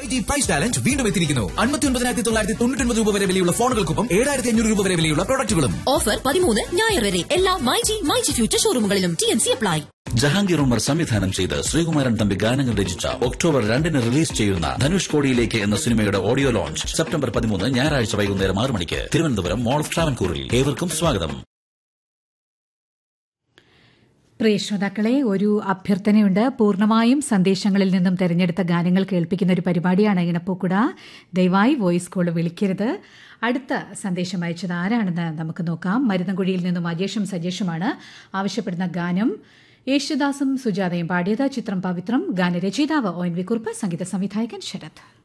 I G price challenge വീണ്ടും എത്തിയിരിക്കുന്നു അൻപത്തി ഒൻപതിനായിരത്തി തൊള്ളായിരത്തി തൊണ്ണൂറ്റി രൂപ വരെ വിലയുള്ള ഫോണുകൾക്കൊപ്പം ഏഴായിരത്തി അഞ്ഞൂറ് രൂപ വരെ വിലയുള്ള പ്രൊഡക്റ്റുകളും ഓഫർ പതിമൂന്ന് ഞായർ വരെ എല്ലാ മൈജി മൈജി ഫ്യൂച്ചർ ഷോറൂമുകളിലും T N C apply Jahangir Umar സംവിധാനം ചെയ്ത് ശ്രീകുമാരൻ തമ്പി ഗാനങ്ങൾ രചിച്ച ഒക്ടോബർ രണ്ടിന് റിലീസ് ചെയ്യുന്ന ധനുഷ് കോടിയിലേക്ക് എന്ന സിനിമയുടെ ഓഡിയോ ലോഞ്ച് സെപ്റ്റംബർ പതിമൂന്ന് ഞായറാഴ്ച വൈകുന്നേരം ആറ് മണിക്ക് തിരുവനന്തപുരം മോൾ ഓഫ് ട്രാവൻകൂറിൽ ഏവർക്കും സ്വാഗതം പ്രിയ ശ്രോതാക്കളെ ഒരു അഭ്യർത്ഥനയുണ്ട് പൂർണ്ണമായും സന്ദേശങ്ങളിൽ നിന്നും തെരഞ്ഞെടുത്ത ഗാനങ്ങൾ കേൾപ്പിക്കുന്ന ഒരു പരിപാടിയാണ് ഇണപ്പൂക്കുട ദയവായി വോയിസ് കോൾ വിളിക്കരുത് അടുത്ത സന്ദേശം അയച്ചത് ആരാണെന്ന് നമുക്ക് നോക്കാം മരുന്നൻകുഴിയിൽ നിന്നും അജേഷും സജേഷുമാണ് ആവശ്യപ്പെടുന്ന ഗാനം യേശുദാസും സുജാതയും പാടിയത് ചിത്രം പവിത്രം ഗാനരചയിതാവ് ഒ എൻ വി കുറുപ്പ് സംഗീത സംവിധായകൻ ശരത്